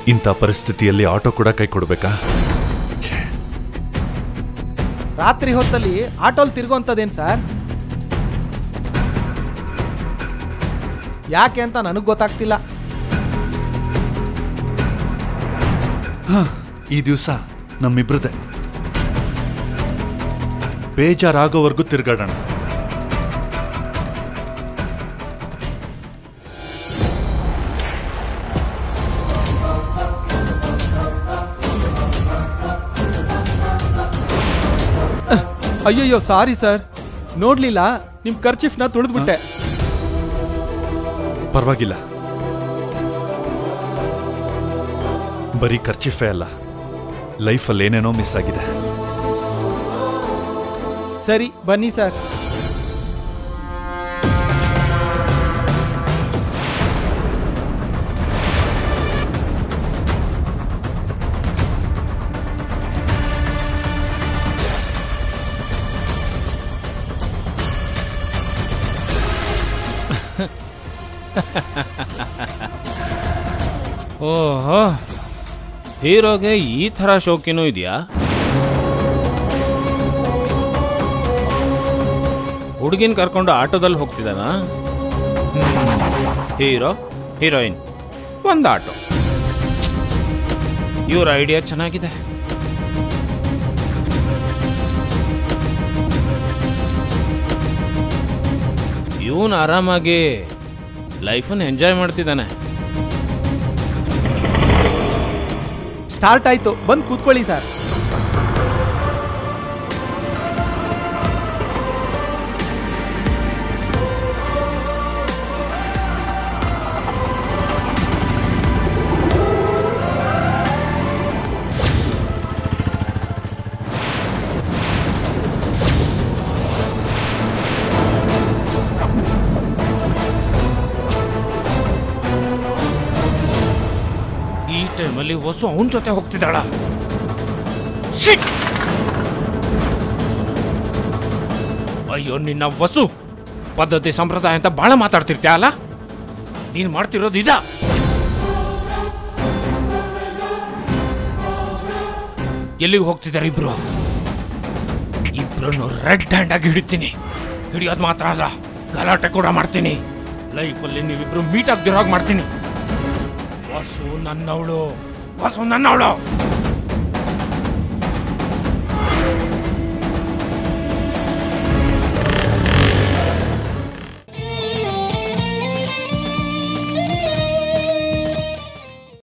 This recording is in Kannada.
ಇಂಥ ಪರಿಸ್ಥಿತಿಯಲ್ಲಿ ಆಟೋ ಕೂಡ ಕೈ ಕೊಡ್ಬೇಕಾ ರಾತ್ರಿ ಹೊತ್ತಲ್ಲಿ ಆಟೋಲ್ ತಿರ್ಗೋಂಥದ್ದೇನು ಸರ್ ಯಾಕೆ ಅಂತ ನನಗೆ ಗೊತ್ತಾಗ್ತಿಲ್ಲ ಈ ದಿವಸ ನಮ್ಮಿಬ್ರದೆ ಬೇಜಾರಾಗೋವರೆಗೂ ತಿರ್ಗಾಡೋಣ ಅಯ್ಯಯ್ಯೋ ಸಾರಿ ಸರ್ ನೋಡ್ಲಿಲ್ಲ ನಿಮ್ ಖರ್ಚಿಫ್ನ ತುಳಿದ್ಬಿಟ್ಟೆ ಪರವಾಗಿಲ್ಲ ಬರೀ ಖರ್ಚಿಫೆ ಅಲ್ಲ ಲೈಫಲ್ಲಿ ಏನೇನೋ ಮಿಸ್ ಆಗಿದೆ ಸರಿ ಬನ್ನಿ ಸರ್ ಓಹೋ ಹೀರೋಗೆ ಈ ಥರ ಶೋಕಿನೂ ಇದೆಯಾ ಹುಡುಗಿನ ಕರ್ಕೊಂಡು ಆಟೋದಲ್ಲಿ ಹೋಗ್ತಿದ್ದಾನ ಹೀರೋ ಹೀರೋಯಿನ್ ಒಂದು ಆಟೋ ಇವ್ರ ಐಡಿಯಾ ಚೆನ್ನಾಗಿದೆ ಇವನು ಆರಾಮಾಗಿ ಲೈಫನ್ನು ಎಂಜಾಯ್ ಮಾಡ್ತಿದ್ದಾನೆ ಸ್ಟಾರ್ಟ್ ಆಯ್ತು ಬಂದು ಕೂತ್ಕೊಳ್ಳಿ ಸರ್ ಈ ಟೈಮಲ್ಲಿ ವಸು ಅವನ ಜೊತೆ ಹೋಗ್ತಿದ್ದಾಳ ಅಯ್ಯೋ ನಿನ್ನ ವಸು ಪದ್ಧತಿ ಸಂಪ್ರದಾಯ ಅಂತ ಬಹಳ ಮಾತಾಡ್ತಿರ್ತೀಯ ಅಲ್ಲ ನೀನ್ ಮಾಡ್ತಿರೋದು ಇದ ಎಲ್ಲಿಗೆ ಹೋಗ್ತಿದ್ದಾರೆ ಇಬ್ರು ಇಬ್ರನ್ನು ರೆಡ್ ಹ್ಯಾಂಡ್ ಆಗಿ ಹಿಡಿತೀನಿ ಹಿಡಿಯೋದು ಮಾತ್ರ ಅಲ್ಲ ಗಲಾಟೆ ಕೂಡ ಮಾಡ್ತೀನಿ ಲೈಫಲ್ಲಿ ನೀವಿಬ್ರು ಮೀಟ್ ಆಗ್ದಿರೋ ಹಾಗೆ ಮಾಡ್ತೀನಿ ವಸು ನನ್ನವಳು ವಸು ನನ್ನವಳು